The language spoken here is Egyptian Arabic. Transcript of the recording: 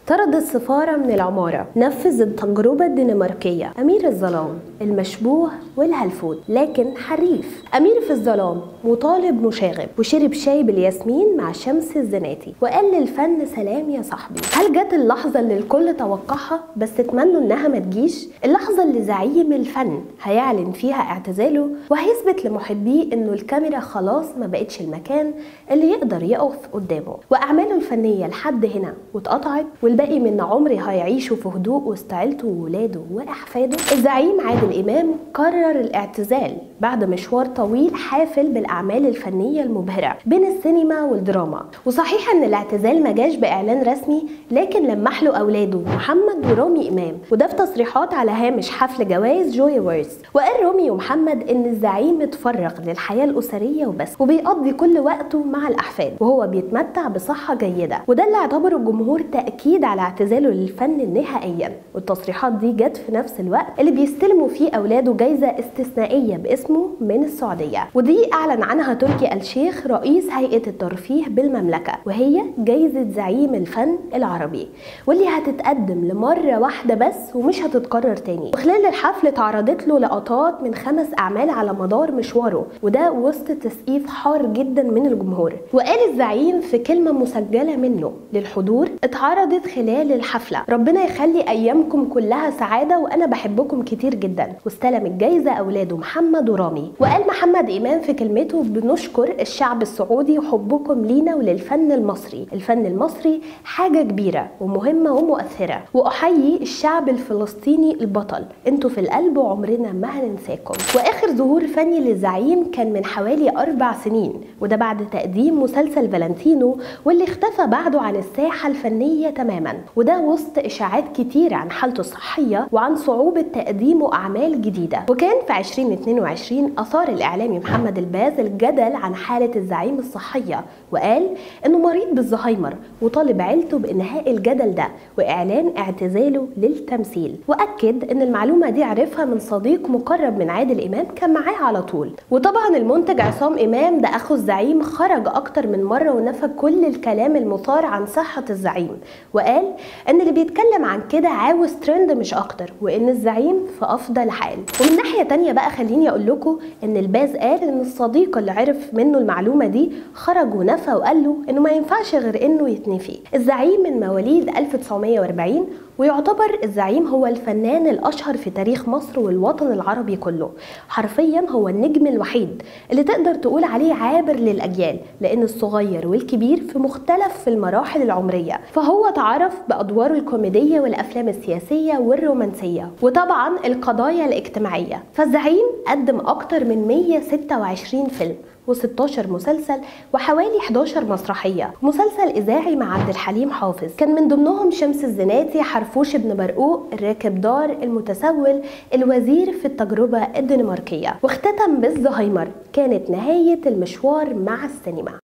طرد السفارة من العمارة نفذ التجربة الدنماركية أمير الظلام المشبوه والهلفوت لكن حريف أمير في الظلام مطالب مشاغب وشرب شاي بالياسمين مع شمس الزناتي وقال للفن سلام يا صاحبي هل جت اللحظة اللي الكل توقعها بس تتمنوا انها ما تجيش اللحظة اللي زعيم الفن هيعلن فيها اعتزاله وهيثبت لمحبيه انه الكاميرا خلاص ما بقتش المكان اللي يقدر يقف قدامه واعماله الفنية لحد هنا واتقطعت والباقي من عمري هيعيشوا في هدوء وسط عيلته وولاده واحفاده الزعيم عادل امام قرر الاعتزال بعد مشوار طويل حافل بالاعمال الفنيه المبهره بين السينما والدراما وصحيح ان الاعتزال ما جاش باعلان رسمي لكن لمح له اولاده محمد ورامي امام وده في تصريحات على هامش حفل جوائز جوي ويرز وقال رامي ومحمد ان الزعيم اتفرغ للحياه الاسريه وبس وبيقضي كل وقته مع الاحفاد وهو بيتمتع بصحه جيده وده اللي اعتبره الجمهور تاكيد على اعتزاله للفن نهائيا والتصريحات دي جت في نفس الوقت اللي بيستلموا فيه اولاده جايزه استثنائيه باسمه من السعوديه ودي اعلن عنها تركي الشيخ رئيس هيئه الترفيه بالمملكه وهي جايزه زعيم الفن العربي واللي هتتقدم لمره واحده بس ومش هتتكرر تاني وخلال الحفل اتعرضت له لقطات من خمس اعمال على مدار مشواره وده وسط تسقيف حار جدا من الجمهور وقال الزعيم في كلمه مسجله منه للحضور اتعرضت خلال الحفله ربنا يخلي ايامكم كلها سعاده وانا بحبكم كتير جدا واستلم الجايزه اولاده محمد ورامي وقال محمد امام في كلمته بنشكر الشعب السعودي وحبكم لينا وللفن المصري الفن المصري حاجه كبيره ومهمه ومؤثره واحيي الشعب الفلسطيني البطل انتوا في القلب وعمرنا ما هننساكم واخر ظهور فني للزعيم كان من حوالي اربع سنين وده بعد تقديم مسلسل فالنتينو واللي اختفى بعده عن الساحه الفنيه تماما وده وسط اشاعات كتير عن حالته الصحيه وعن صعوبه تقديمه اعمال جديده وكان في 2022 اثار الاعلامي محمد الباز الجدل عن حاله الزعيم الصحيه وقال انه مريض بالزهايمر وطالب عيلته بانهاء الجدل ده واعلان اعتزاله للتمثيل واكد ان المعلومه دي عرفها من صديق مقرب من عادل امام كان معاه على طول وطبعا المنتج عصام امام ده اخو الزعيم خرج اكتر من مره ونفى كل الكلام المثار عن صحه الزعيم وقال ان اللي بيتكلم عن كده عاوز ترند مش اكتر وان الزعيم في افضل حال ومن ناحيه تانية بقى خليني اقول لكم ان الباز قال ان الصديق اللي عرف منه المعلومه دي خرج ونفى وقال له انه ما ينفعش غير انه يتنفي الزعيم من مواليد 1940 ويعتبر الزعيم هو الفنان الأشهر في تاريخ مصر والوطن العربي كله حرفيا هو النجم الوحيد اللي تقدر تقول عليه عابر للأجيال لأن الصغير والكبير في مختلف في المراحل العمرية فهو تعرف بأدواره الكوميدية والأفلام السياسية والرومانسية وطبعا القضايا الاجتماعية فالزعيم قدم أكتر من 126 فيلم و16 مسلسل وحوالي 11 مسرحية مسلسل إذاعي مع عبد الحليم حافظ كان من ضمنهم شمس الزناتي حرفوش ابن برقوق الراكب دار المتسول الوزير في التجربة الدنماركية واختتم بالزهايمر كانت نهاية المشوار مع السينما